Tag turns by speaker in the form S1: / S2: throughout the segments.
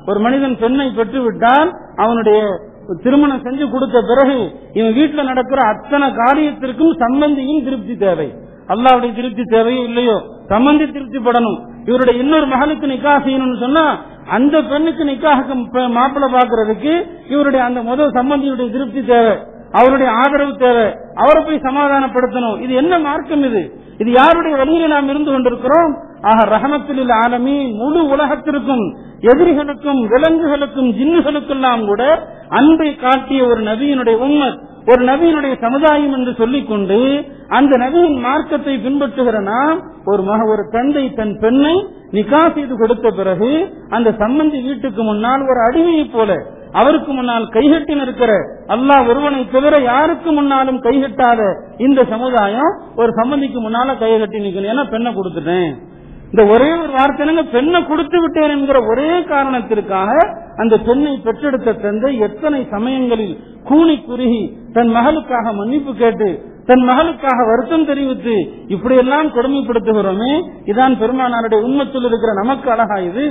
S1: ஒரு மனிதன் பெண்ணை பெற்று விட்டால் அவனுடைய திருமணம் செஞ்சு கொடுத்த பிறகு இவன் வீட்டுல நடக்கிற அத்தனை காரியத்திற்கும் சம்பந்தியும் திருப்தி தேவை அல்லாவுடைய திருப்தி தேவையோ இல்லையோ சம்பந்தி திருப்திப்படணும் இவருடைய இன்னொரு மகளுக்கு நிக்கா செய்யணும்னு சொன்னா அந்த பெண்ணுக்கு நிக்காக மாப்பிள்ளை பாக்குறதுக்கு இவருடைய அந்த முதல் சம்பந்தியுடைய திருப்தி தேவை அவருடைய ஆதரவு தேவை அவரை போய் சமாதானப்படுத்தணும் இது என்ன மார்க்கம் இது இது யாருடைய வழியில நாம் இருந்து கொண்டிருக்கிறோம் ஆக ரஹமத்தில் ஆலமி முழு உலகத்திற்கும் எதிரிகளுக்கும் விலங்குகளுக்கும் ஜின்னுகளுக்கெல்லாம் கூட அன்பை காட்டிய ஒரு நபியினுடைய உம்மத் ஒரு நபியினுடைய சமுதாயம் என்று சொல்லிக் கொண்டு அந்த நபியின் மார்க்கத்தை பின்பற்றுகிற நாம் ஒரு மக ஒரு தந்தை தன் பெண்ணை நிக்கா செய்து கொடுத்த பிறகு அந்த சம்பந்தி வீட்டுக்கு முன்னால் ஒரு அடிமையைப் போல அவருக்கு முன்னால் கைகட்டி நிற்கிற அல்லாஹ் ஒருவனை தவிர யாருக்கு முன்னாலும் கைகட்டாத இந்த சமுதாயம் ஒரு சம்பந்திக்கு முன்னால கைகட்டி நிக்கணும் ஏன்னா பெண்ணை கொடுத்துட்டேன் இந்த ஒரே ஒரு வார்த்தைங்க பெண்ணை கொடுத்து விட்டேன் என்கிற ஒரே காரணத்திற்காக அந்த பெண்ணை பெற்றெடுத்த தந்தை எத்தனை சமயங்களில் கூனி குறுகி தன் மகளுக்காக மன்னிப்பு கேட்டு தன் மகளுக்காக வருத்தம் தெரிவித்து இப்படியெல்லாம் கொடுமைப்படுத்துகிறோமே இதான் பெருமானாருடைய உண்மத்தில் இருக்கிற நமக்கு அழகா இது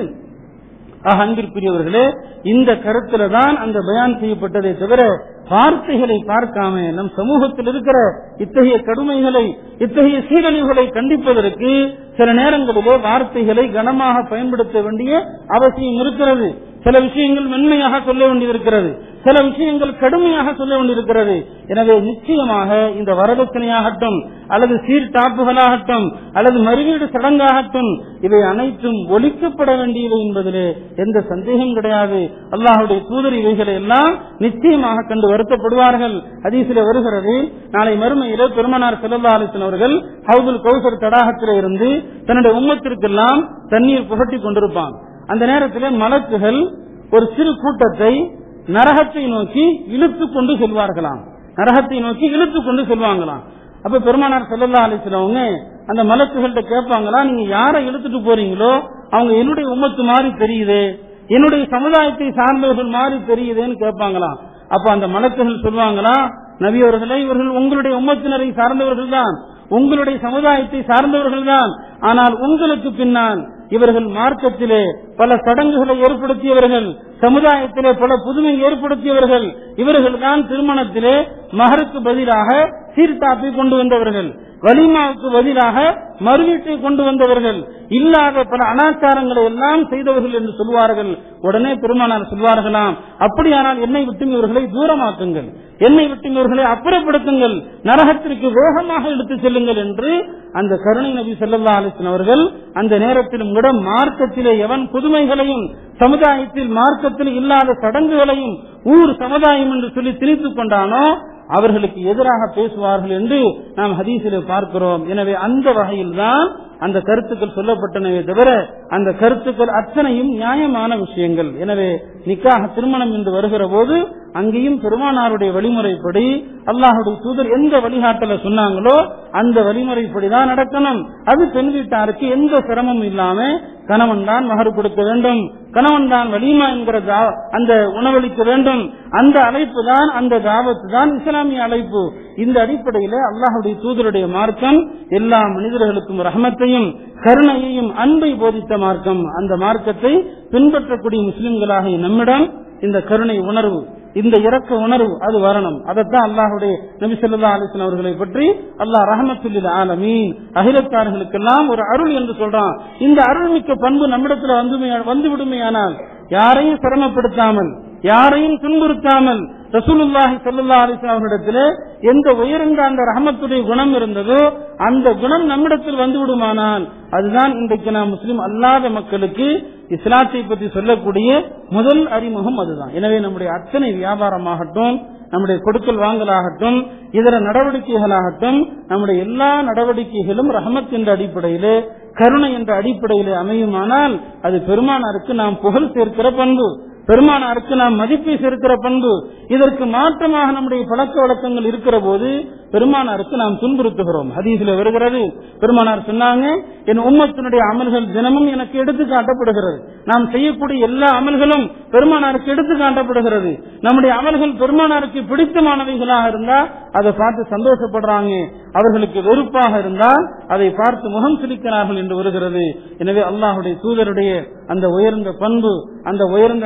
S1: ஆக அன்பிற்குரியவர்களே இந்த கருத்துல தான் அந்த பயான் செய்யப்பட்டதை தவிர வார்த்தைகளை பார்க்காம நம் சமூகத்தில் இருக்கிற இத்தகைய கடுமைகளை இத்தகைய சீரழிவுகளை கண்டிப்பதற்கு சில நேரங்களிலே வார்த்தைகளை கனமாக பயன்படுத்த வேண்டிய அவசியம் இருக்கிறது சில விஷயங்கள் மென்மையாக சொல்ல வேண்டியிருக்கிறது சில விஷயங்கள் கடுமையாக சொல்ல வேண்டியிருக்கிறது எனவே நிச்சயமாக இந்த வரதட்சணையாகட்டும் அல்லது சீர்டாப்புகளாகட்டும் அல்லது மறுவீடு சடங்காகட்டும் இவை அனைத்தும் ஒழிக்கப்பட வேண்டியவை என்பதிலே எந்த சந்தேகம் கிடையாது அல்லாஹுடைய தூதர் இவைகளை எல்லாம் நிச்சயமாக கண்டு வருத்தப்படுவார்கள் அதீசில வருகிறது நாளை மறுமையிலே பெருமனார் செல்லல்லா அலிசன் அவர்கள் ஹவுதுல் கௌசர் தடாகத்திலே இருந்து தன்னுடைய உம்மத்திற்கெல்லாம் தண்ணீர் புகட்டி கொண்டிருப்பான் அந்த நேரத்திலே மலக்குகள் ஒரு சிறு கூட்டத்தை நரகத்தை நோக்கி இழுத்து கொண்டு செல்வார்களாம் நரகத்தை நோக்கி இழுத்து கொண்டு செல்வாங்களாம் அப்ப பெருமானார் செல்லல்லா அலிஸ்லவங்க அந்த மலக்குகள்கிட்ட கேட்பாங்களா நீங்க யாரை இழுத்துட்டு போறீங்களோ அவங்க என்னுடைய உம்மத்து மாதிரி தெரியுது என்னுடைய சமுதாயத்தை சார்ந்தவர்கள் மாதிரி தெரியுதுன்னு கேட்பாங்களாம் அப்ப அந்த மலக்குகள் சொல்லுவாங்களா நபி அவர்களே இவர்கள் உங்களுடைய உம்மத்தினரை சார்ந்தவர்கள் தான் உங்களுடைய சமுதாயத்தை சார்ந்தவர்கள் தான் ஆனால் உங்களுக்கு பின்னால் இவர்கள் மார்க்கத்திலே பல சடங்குகளை ஏற்படுத்தியவர்கள் சமுதாயத்திலே பல புதுமை ஏற்படுத்தியவர்கள் இவர்கள் தான் திருமணத்திலே மகருக்கு பதிலாக சீர்தாப்பை கொண்டு வந்தவர்கள் வலிமாவுக்கு பதிலாக மறுவீட்டை கொண்டு வந்தவர்கள் இல்லாத பல அனாச்சாரங்களை எல்லாம் செய்தவர்கள் என்று சொல்வார்கள் உடனே பெருமானார் சொல்வார்களாம் அப்படியானால் என்னை விட்டும் இவர்களை தூரமாக்குங்கள் என்னை விட்டும் இவர்களை அப்புறப்படுத்துங்கள் நரகத்திற்கு வேகமாக எடுத்துச் செல்லுங்கள் என்று அந்த கருணை நபி செல்லல்லா அலிஸ்லாம் அவர்கள் அந்த நேரத்திலும் கூட மார்க்கத்திலே எவன் புதுமைகளையும் சமுதாயத்தில் மார்க்கத்தில் இல்லாத சடங்குகளையும் ஊர் சமுதாயம் என்று சொல்லி திணித்துக் கொண்டானோ அவர்களுக்கு எதிராக பேசுவார்கள் என்று நாம் ஹதீசிலே பார்க்கிறோம் எனவே அந்த வகையில் தான் அந்த கருத்துக்கள் சொல்லப்பட்டனவே தவிர அந்த கருத்துக்கள் அத்தனையும் நியாயமான விஷயங்கள் எனவே நிக்காக திருமணம் என்று வருகிற போது அங்கேயும் பெருமானாருடைய வழிமுறைப்படி அல்லாஹுடைய தூதர் எந்த வழிகாட்டல சொன்னாங்களோ அந்த வழிமுறைப்படிதான் நடக்கணும் அது பெண் வீட்டாருக்கு எந்த சிரமமும் இல்லாம கணவன் தான் மகர் கொடுக்க வேண்டும் கணவன் தான் வலிமா என்கிற அந்த உணவளிக்க வேண்டும் அந்த அழைப்பு தான் அந்த தாவத்து தான் இஸ்லாமிய அழைப்பு இந்த அடிப்படையில அல்லாஹுடைய தூதருடைய மார்க்கம் எல்லா மனிதர்களுக்கும் ரஹமத்தையும் கருணையையும் அன்பை போதித்த மார்க்கம் அந்த மார்க்கத்தை பின்பற்றக்கூடிய முஸ்லிம்களாக நம்மிடம் இந்த கருணை உணர்வு இந்த இறக்க உணர்வு அது வரணும் அதைத்தான் அல்லாஹுடைய நபி சொல்லா அலிஸ்லாம் அவர்களை பற்றி அல்லாஹ் ரஹமத்துல்லில் ஆலமீன் அகிலத்தார்களுக்கெல்லாம் ஒரு அருள் என்று சொல்றான் இந்த அருள்மிக்க பண்பு நம்மிடத்துல வந்து வந்து விடுமையானால் யாரையும் சிரமப்படுத்தாமல் யாரையும் துன்புறுத்தாமல் ரசூலுல்லாஹி சல்லா அலிஸ்லாம் அவர்களிடத்திலே எந்த உயர்ந்த அந்த ரஹமத்துடைய குணம் இருந்ததோ அந்த குணம் நம்மிடத்தில் வந்து விடுமானால் அதுதான் இன்றைக்கு நாம் முஸ்லிம் அல்லாத மக்களுக்கு இஸ்லாத்தை பற்றி சொல்லக்கூடிய முதல் அறிமுகம் அதுதான் எனவே நம்முடைய அத்தனை வியாபாரமாகட்டும் நம்முடைய கொடுக்கல் வாங்கலாகட்டும் இதர நடவடிக்கைகளாகட்டும் நம்முடைய எல்லா நடவடிக்கைகளும் ரஹமத் என்ற அடிப்படையிலே கருணை என்ற அடிப்படையிலே அமையுமானால் அது பெருமானாருக்கு நாம் புகழ் சேர்க்கிற பண்பு பெருமானாருக்கு நாம் மதிப்பை சேர்க்கிற பண்பு இதற்கு மாற்றமாக நம்முடைய பழக்க வழக்கங்கள் இருக்கிற போது பெருமானாருக்கு நாம் துன்புறுத்துகிறோம் ஹதீஸ்ல வருகிறது பெருமானார் சொன்னாங்க என் உம்மத்தினுடைய அமல்கள் தினமும் எனக்கு எடுத்து காட்டப்படுகிறது நாம் செய்யக்கூடிய எல்லா அமல்களும் பெருமானாருக்கு எடுத்து காட்டப்படுகிறது நம்முடைய அமல்கள் பெருமானாருக்கு பிடித்தமானவைகளாக இருந்தா அதை பார்த்து சந்தோஷப்படுறாங்க அவர்களுக்கு வெறுப்பாக இருந்தால் அதை பார்த்து முகம் சிரிக்கிறார்கள் என்று வருகிறது எனவே அல்லாஹுடைய தூதருடைய அந்த உயர்ந்த பண்பு அந்த உயர்ந்த